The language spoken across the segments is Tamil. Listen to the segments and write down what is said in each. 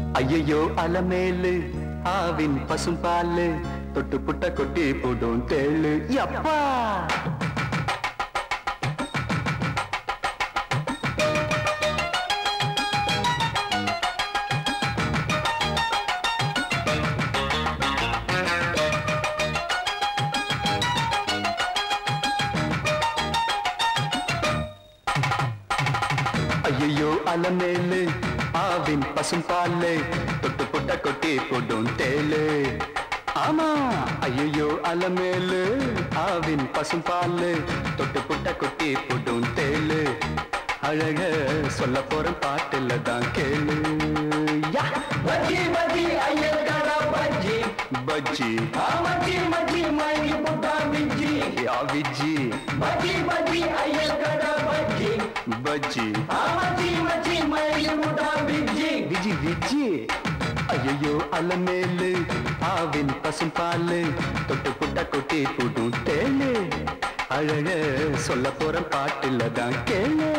ஐயையோ அலமேலு ஆவின் பசும் பாலு தொட்டு புட்ட கொட்டி போடும் தேளு அப்பா ஐயையோ அலமேலு ஆவின் பசும் பாலு தொட்டு புட்ட கொட்டி போடும் தேளு ஆமா ஐயையோ அலமேலு ஆவின் பசும் பாலு தொட்டு புட்ட கொட்டி போடும் தேளு அழக சொல்ல போற பாட்டுல தான் கேளு யா! பஜ்ஜி பஜ்ஜி ஐயர் கடா பஜ்ஜி பஜ்ஜி ஆ மச்சி மச்சி மயங்கி புட்டா மிஞ்சி யா விஜி பஜ்ஜி பஜ்ஜி ஐயர் கடா பஜ்ஜி பஜ்ஜி ஆ மச்சி மச்சி மயங்கி புட்டா மிஞ்சி விஜி விஜி ஐயோ அலமேலு ஆவின் பசும் பாலு தொட்டு புட்ட கொட்டி புடும் தேளு அழக சொல்ல போற பாட்டுல தான் கேளு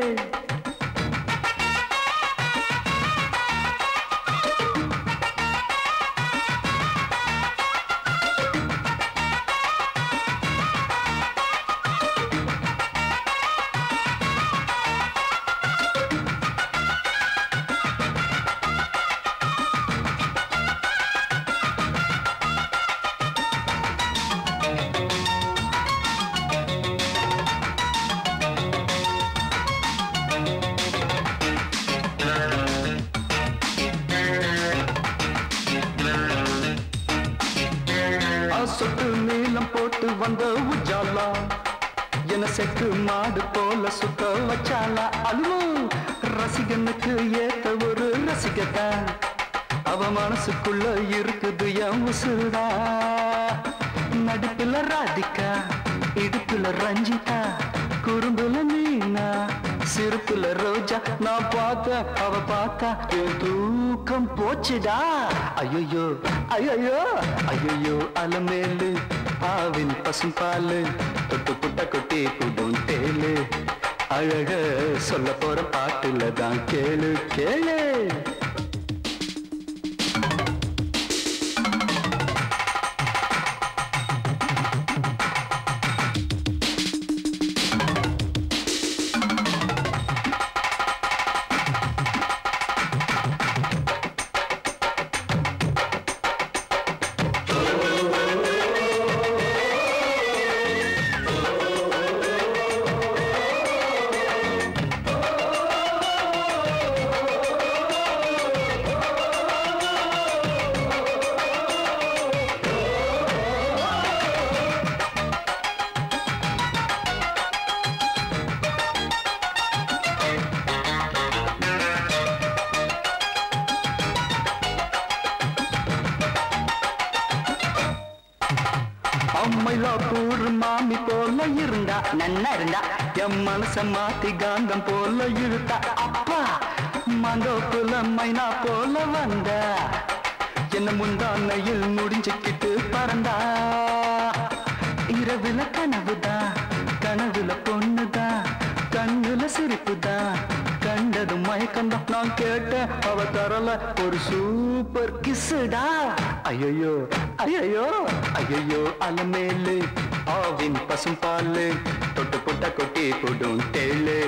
ஆ சொட்டு நீளம் போட்டு வந்த உஜாலா என செக்கு மாடு போல சுத்த வச்சாலா அலுவோ ரசிகனுக்கு ஏத்த ஒரு ரசிகத்தா அவ மனசுக்குள்ள இருக்குது என் உசுடா நடுப்புல ராதிகா இடுப்புல ரஞ்சிதா குறும்புல நீனா சிறுப்புல ரோஜா நான் பார்த்த அவ பார்த்தா என் தூக்கம் போச்சுடா ஐயோ ஐயோ ஐயோ அலமேலு ஆவின் பசும் பாலு தொட்டு புட்ட கொட்டி புடும் தேலு அழக சொல்ல போற பாட்டுல தான் கேளு கேளு அம்மைலாப்பூர் மாமி போல இருந்தா நன்னா இருந்தா என் மனச மாத்தி காந்தம் போல இழுத்தா அப்பா மண்டோப்புல மைனா போல வந்தா என்ன முந்தானையில் முடிஞ்சுக்கிட்டு பறந்தா இரவுல கனவுதான் கனவுல பொண்ணுதான் கண்ணுல சிரிப்புதான் கண்டதும் மயக்கம்தான் நான் கேட்டேன் அவ தரல ஒரு சூப்பர் கிஸ்ஸுடா ஐயோ ஐயோ ஐயோ அலமேலு ஆவின் பசும் பாலு தொட்டு புட்ட கொட்டி போடும் தேளு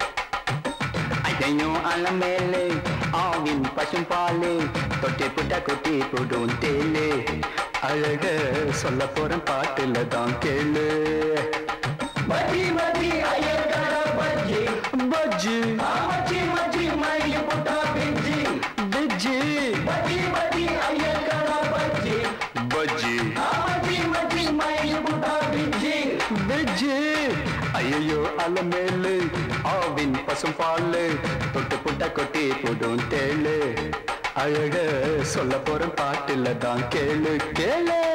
ஐயோ அலமேலு ஆவின் பசும் பாலு தொட்டி புட்ட கொட்டி போடும் தேளு அழக சொல்ல போற பாட்டுல தான் கேளு பஜ்ஜி பஜ்ஜி ஐயர் கடா பஜ்ஜி பஜ்ஜி ஆ மச்சி மச்சி மயங்கி புட்டா மிஞ்சி பஜ்ஜி பஜ்ஜி பஜ்ஜி ஐயர் கடா பஜ்ஜி பஜ்ஜி ஆ மச்சி மச்சி மயங்கி புட்டா மிஞ்சி வெஜ்ஜு ஐயோ அலமேலு ஆவின் பசும் பாலு தொட்டு புட்ட கொட்டி போடும் தேளு அழக சொல்ல போற பாட்டுல தான் கேளு கேளு